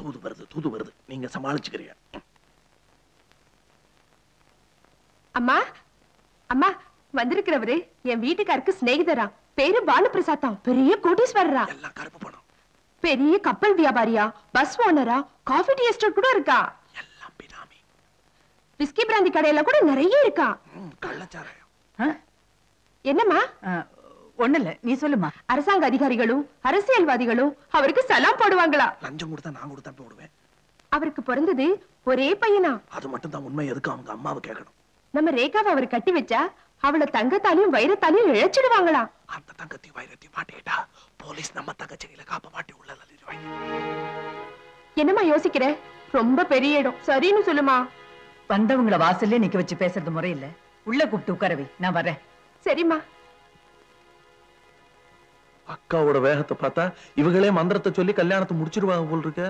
தூது வருது தூது வருது நீங்க சமாளிச்சுக்கிறீங்க அம்மா அம்மா வந்திருக்கிறவரு என் வீட்டுக்காருக்கு சிநேகிதரா பேரு பானுபிரசாத்தம் பெரிய கோடீஸ்வரரா எல்லாம் கருப்பு பணம் பெரிய கப்பல் வியாபாரியா பஸ் ஓனரா காஃபி டீ எஸ்டேட் கூட இருக்கா எல்லாம் பினாமி விஸ்கி பிராந்தி கடையில கூட நிறைய இருக்கா ம், கள்ளச்சாராயம் என்னம்மா ஒண்ணு இல்ல நீ சொல்லுமா அரசாங்க அதிகாரிகளும் அரசியல்வாதிகளும் அவருக்கு சலாம் போடுவாங்களா லஞ்சம் கொடுத்தா நான் கொடுத்தா போடுவேன் அவருக்கு பிறந்தது ஒரே பையனா அது மட்டும் தான் உண்மை எதுக்கு அவங்க அம்மாவை கேட்கணும் நம்ம ரேகாவை அவர் கட்டி வச்சா அவளை தங்கத்தாலையும் வைரத்தாலையும் இழைச்சிடுவாங்களா அந்த தங்கத்தி வைரத்தி மாட்டிக்கிட்டா போலீஸ் நம்ம தங்கச்சிகளை காப்ப மாட்டி உள்ள தள்ளிடுவாங்க என்னம்மா யோசிக்கிற ரொம்ப பெரிய இடம் சரின்னு சொல்லுமா வந்தவங்கள வாசல்லே நிக்க வச்சு பேசுறது முறையில்ல உள்ள கூப்பிட்டு உட்காரவை நான் வரேன் சரிம்மா அக்காவோட வேகத்தை பார்த்தா இவங்களே மந்திரத்தை சொல்லி கல்யாணத்தை முடிச்சிருவாங்க போல் இருக்க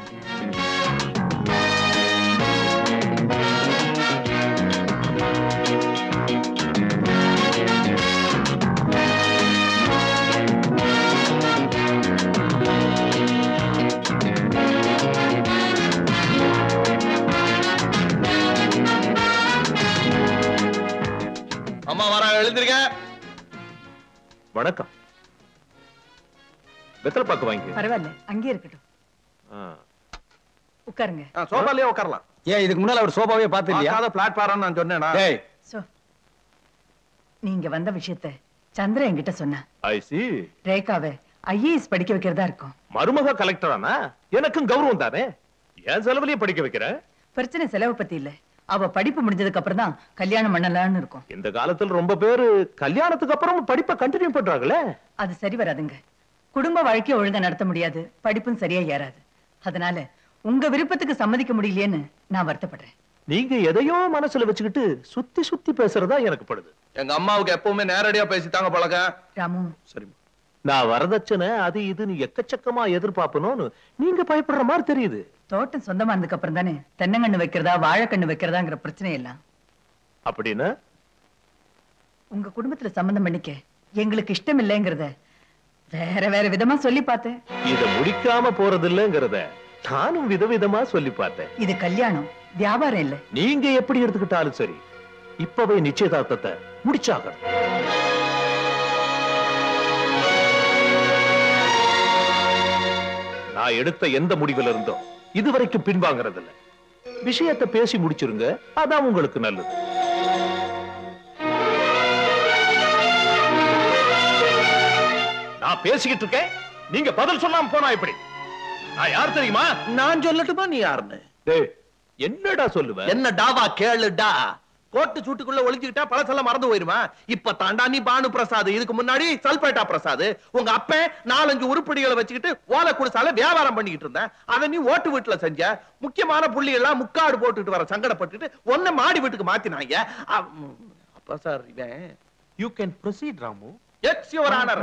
அம்மா வர எழுந்திருக்க வணக்கம் வெத்தலை பாக்கு வாங்கி பரவாயில்ல அங்கே இருக்கட்டும் உட்காருங்க சோபாலயே உட்காரலாம் ஏன் இதுக்கு முன்னால அவர் சோபாவே பார்த்து இல்லையா பார்க்காத பிளாட்ஃபாரம் நான் சொன்னேனா டேய் சோ நீங்க வந்த விஷயத்த சந்திர என்கிட்ட சொன்னா ஐ சி ரேகாவை ஐஏஎஸ் படிக்க வைக்கிறதா இருக்கும் மருமக கலெக்டரானா எனக்கும் கௌரவம் தானே என் செலவுலயே படிக்க வைக்கிறேன் பிரச்சனை செலவு பத்தி இல்ல அவ படிப்பு முடிஞ்சதுக்கு அப்புறம் தான் கல்யாணம் பண்ணலாம்னு இருக்கும் இந்த காலத்துல ரொம்ப பேரு கல்யாணத்துக்கு அப்புறம் படிப்பை கண்டினியூ பண்றாங்களே அது சரி வராதுங்க குடும்ப வாழ்க்கைய ஒழுங்கா நடத்த முடியாது படிப்பும் சரியா ஏறாது அதனால உங்க விருப்பத்துக்கு சம்மதிக்க முடியலையேன்னு நான் வருத்தப்படுறேன் நீங்க எதையோ மனசுல வச்சுக்கிட்டு சுத்தி சுத்தி பேசுறதா எனக்கு படுது எங்க அம்மாவுக்கு எப்பவுமே நேரடியா பேசித்தாங்க பழக்கம் ராமு சரிம்மா நான் வரதட்சணை அது இதுன்னு எக்கச்சக்கமா எதிர்பார்ப்பணும்னு நீங்க பயப்படுற மாதிரி தெரியுது தோட்டம் சொந்தமா இருந்ததுக்கு அப்புறம் தானே தென்னங்கண்ணு வைக்கிறதா வாழைக்கண்ணு வைக்கிறதாங்கிற பிரச்சனை எல்லாம் அப்படின்னா உங்க குடும்பத்துல சம்பந்தம் பண்ணிக்க எங்களுக்கு இஷ்டம் இல்லைங்கிறத வேற வேற விதமா சொல்லி பார்த்தேன் இத முடிக்காம போறதில்லைங்கிறத நானும் விதவிதமா சொல்லி பார்த்தேன் இது கல்யாணம் வியாபாரம் இல்ல நீங்க எப்படி எடுத்துக்கிட்டாலும் சரி இப்பவே நிச்சயதார்த்தத்தை முடிச்சாகணும் நான் எடுத்த எந்த முடிவுல இருந்தோம் இதுவரைக்கும் பின்வாங்கறது இல்ல விஷயத்தை பேசி முடிச்சிருங்க அதான் உங்களுக்கு நல்லது நான் பேசிக்கிட்டு இருக்கேன் நீங்க பதில் சொல்லாம போனா எப்படி நான் யார் தெரியுமா நான் சொல்லட்டுமா நீ யாருன்னு டேய், என்னடா சொல்லுவ என்ன டாவா கேளுடா கோட்டு சூட்டுக்குள்ள ஒளிஞ்சுக்கிட்டா பழசெல்லாம் மறந்து போயிருமா இப்ப தாண்டா நீ பானு பிரசாத் இதுக்கு முன்னாடி சல்பேட்டா பிரசாத் உங்க அப்பன் நாலஞ்சு உருப்படிகளை வச்சுக்கிட்டு ஓலை குடிசால வியாபாரம் பண்ணிக்கிட்டு இருந்தேன் அதை நீ ஓட்டு வீட்டுல செஞ்ச முக்கியமான புள்ளிகள்லாம் முக்காடு போட்டுட்டு வர சங்கடப்பட்டுட்டு ஒன்ன மாடி வீட்டுக்கு மாத்தினாங்க அப்~ அப்ப சார் இவன் you can proceed Ramu ex your honour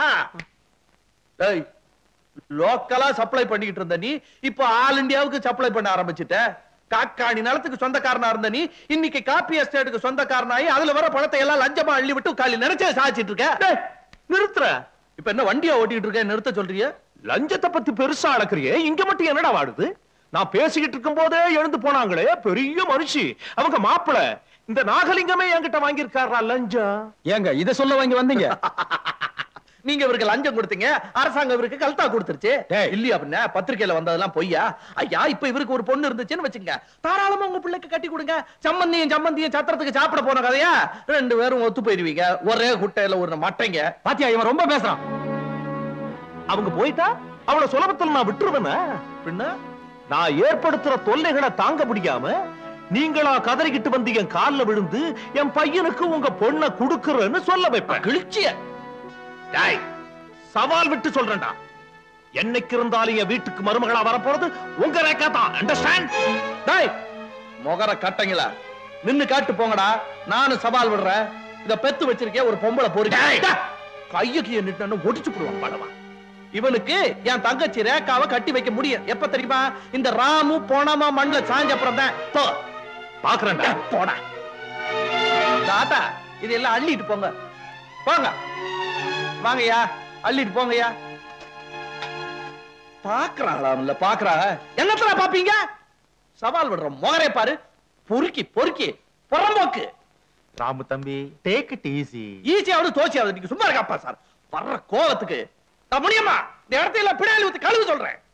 டேய் லோக்கலா சப்ளை பண்ணிக்கிட்டு இருந்த நீ இப்போ ஆல் இந்தியாவுக்கு சப்ளை பண்ண ஆரம்பிச்சிட்ட காக்காணி நிலத்துக்கு சொந்தக்காரனா இருந்த நீ இன்னைக்கு காப்பி எஸ்டேட்டுக்கு சொந்தக்காரனாயி அதுல வர பணத்தை எல்லாம் லஞ்சமா அள்ளி விட்டு காலி நினைச்சே சாதிச்சிட்டு இருக்க டேய், நிறுத்துற இப்ப என்ன வண்டியா ஓட்டிட்டு இருக்க நிறுத்த சொல்றிய லஞ்சத்தை பத்தி பெருசா அளக்குறியே இங்க மட்டும் என்னடா வாடுது நான் பேசிக்கிட்டு இருக்கும் போதே எழுந்து போனாங்களே பெரிய மனுஷி அவங்க மாப்பிள இந்த நாகலிங்கமே என்கிட்ட வாங்கியிருக்காரா லஞ்சம் ஏங்க இத சொல்ல வாங்கி வந்தீங்க நீங்க இவருக்கு லஞ்சம் கொடுத்தீங்க அரசாங்கம் இவருக்கு கல்தா கொடுத்துருச்சு டேய். இல்லையா அப்படின்னா பத்திரிக்கையில வந்ததெல்லாம் பொய்யா ஐயா இப்ப இவருக்கு ஒரு பொண்ணு இருந்துச்சுன்னு வச்சுங்க தாராளமா உங்க பிள்ளைக்கு கட்டி கொடுங்க சம்மந்தியும் சம்மந்தியும் சத்திரத்துக்கு சாப்பிட போன கதையா ரெண்டு பேரும் ஒத்து போயிருவீங்க ஒரே குட்டையில ஒரு மட்டைங்க பாத்தியா இவன் ரொம்ப பேசுறான் அவங்க போயிட்டா அவ்வளவு சுலபத்துல நான் விட்டுருவேனா பின்ன நான் ஏற்படுத்துற தொல்லைகளை தாங்க முடியாம நீங்களா கதறிக்கிட்டு வந்து என் கால்ல விழுந்து என் பையனுக்கு உங்க பொண்ணை குடுக்கறேன்னு சொல்ல வைப்பேன் கிழிச்சிய டேய், சவால் விட்டு சொல்றேன்டா என்னைக்கு இருந்தாலும் என் வீட்டுக்கு மருமகளா வரப்போறது உங்க ரேக்கா தான் அண்டர்ஸ்டாண்ட் டேய் முகர கட்டங்களா நின்னு காட்டு போங்கடா நானும் சவால் விடுறேன் இத பெத்து வச்சிருக்கேன் ஒரு பொம்பளை பொறுக்கி கையுக்கு நிட்டு ஒடிச்சு போடுவான் படவா இவனுக்கு என் தங்கச்சி ரேகாவை கட்டி வைக்க முடியும் எப்ப தெரியுமா இந்த ராமு போனாமா மண்ணுல சாஞ்ச அப்புறம் தான் போ பாக்குறேன்டா போடா தாத்தா இதெல்லாம் அள்ளிட்டு போங்க போங்க வாங்கய்யா அள்ளிட்டு போங்கய்யா பாக்குறாளாம் இல்ல பாக்குறா என்னத்துல பாப்பீங்க சவால் விடுற மோகரே பாரு பொறுக்கி பொறுக்கி புறம்போக்கு ராமு தம்பி டேக் இட் ஈஸி ஈஸியாவது தோச்சியாவது நீங்க சும்மா இருக்காப்பா சார் வர்ற கோவத்துக்கு நான் முடியுமா இந்த இடத்துல பின்னாடி ஊத்தி கழுவு சொல்றேன்